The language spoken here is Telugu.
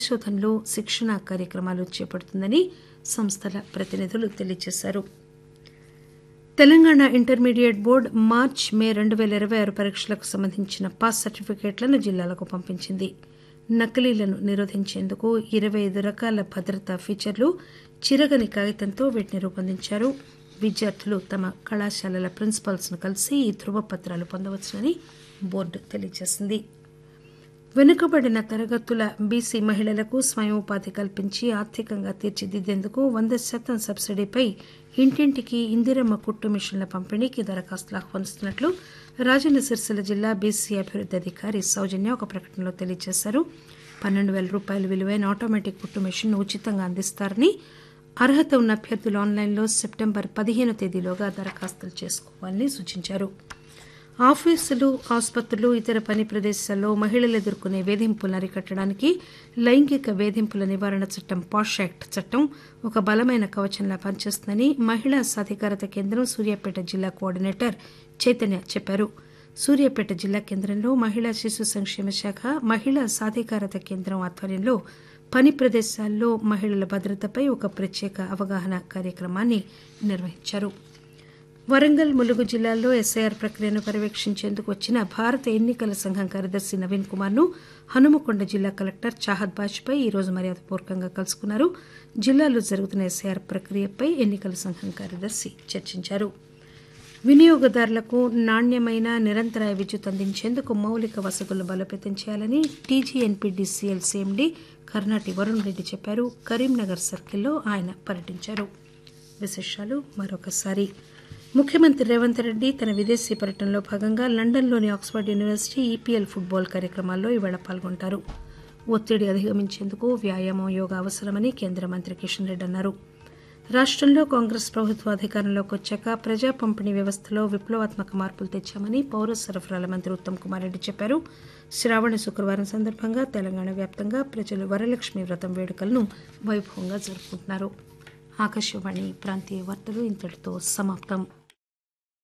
పరిశోధనలు శిక్షణా కార్యక్రమాలు చేపడుతుందని సంస్థల ప్రతినిధులు తెలియజేశారు Telangana intermediate board March May రెండు పేల ఇరవై ఆరు పరీక్షలకు సంబంధించిన పాస్ సర్టిఫికేట్లను జిల్లాలకు పంపించింది నకిలీలను నిరోధించేందుకు ఇరవై ఐదు రకాల భద్రతా ఫీచర్లు చిరగని కాగితంతో వీటిని రూపొందించారు విద్యార్థులు తమ కళాశాలల ప్రిన్సిపాల్స్ ను కలిసి ఈ ధృవపత్రాలు పొందవచ్చునని బోర్డు తెలియజేసింది వెనుకబడిన తరగతుల బీసీ మహిళలకు స్వయం ఉపాధి కల్పించి ఆర్థికంగా తీర్చిదిద్దేందుకు వంద శాతం సబ్సిడీపై ఇంటింటికి ఇందిరమ్మ కుట్టు మిషన్ల పంపిణీకి దరఖాస్తులు ఆహ్వానిస్తున్నట్లు రాజన్న సిరిసిల్ల జిల్లా బీసీ అభివృద్ది అధికారి సౌజన్య ఒక ప్రకటనలో తెలియజేశారు పన్నెండు పేల రూపాయల విలువైన ఆటోమేటిక్ కుట్టు మిషన్ ఉచితంగా అందిస్తారని అర్హత ఉన్న అభ్యర్థులు ఆన్లైన్లో సెప్టెంబర్ పదిహేను తేదీలోగా దరఖాస్తులు చేసుకోవాలని సూచించారు ఆఫీసులు ఆసుపత్రులు ఇతర పని ప్రదేశాల్లో మహిళలు ఎదుర్కొనే వేధింపులను అరికట్టడానికి లైంగిక వేధింపుల నివారణ చట్టం పాష్ యాక్ట్ చట్టం ఒక బలమైన కవచంలా పనిచేస్తుందని మహిళా సాధికారత కేంద్రం సూర్యాపేట జిల్లా కోఆర్డినేటర్ చైతన్య చెప్పారు సూర్యాపేట జిల్లా కేంద్రంలో మహిళా శిశు సంక్షేమ శాఖ మహిళా సాధికారత కేంద్రం ఆధ్వర్యంలో పని ప్రదేశాల్లో మహిళల భద్రతపై ఒక ప్రత్యేక అవగాహన కార్యక్రమాన్ని నిర్వహించారు వరంగల్ ములుగు జిల్లాల్లో ఎస్ఐఆర్ ప్రక్రియను పర్యవేక్షించేందుకు వచ్చిన భారత ఎన్నికల సంఘం కార్యదర్శి నవీన్ కుమార్ ను హనుమకొండ జిల్లా కలెక్టర్ చాహద్ బాజ్పై ఈరోజు మర్యాదపూర్వకంగా కలుసుకున్నారు జిల్లాలో జరుగుతున్న ఎస్ఐఆర్ ప్రక్రియపై ఎన్నికల సంఘం కార్యదర్శి చర్చించారు వినియోగదారులకు నాణ్యమైన నిరంతరాయ విద్యుత్ అందించేందుకు మౌలిక వసతులు బలోపేతం చేయాలని టీజీఎన్పీడీసీఎల్ సీఎండీ కర్నాటి వరుణ్ రెడ్డి చెప్పారు కరీంనగర్ సర్కిల్లో ఆయన పర్యటించారు విశేషాలు మరొకసారి ముఖ్యమంత్రి రేవంత్ రెడ్డి తన విదేశీ పర్యటనలో భాగంగా లండన్లోని ఆక్స్ఫర్డ్ యూనివర్సిటీ ఈపీఎల్ ఫుట్బాల్ కార్యక్రమాల్లో ఈవేళ పాల్గొంటారు ఒత్తిడి అధిగమించేందుకు వ్యాయామం యోగా అవసరమని కేంద్ర మంత్రి కిషన్ రెడ్డి అన్నారు రాష్టంలో కాంగ్రెస్ ప్రభుత్వం అధికారంలోకి వచ్చాక ప్రజా పంపిణీ వ్యవస్థలో విప్లవాత్మక మార్పులు తెచ్చామని పౌర సరఫరాల మంత్రి ఉత్తమ్ కుమార్ రెడ్డి చెప్పారు శ్రావణ శుక్రవారం సందర్భంగా తెలంగాణ వ్యాప్తంగా ప్రజలు వరలక్ష్మి వ్రతం వేడుకలను వైభవంగా జరుపుకుంటున్నారు ఆకాశవాణి ప్రాంతీయ వార్తలు ఇంతటితో సమాప్తం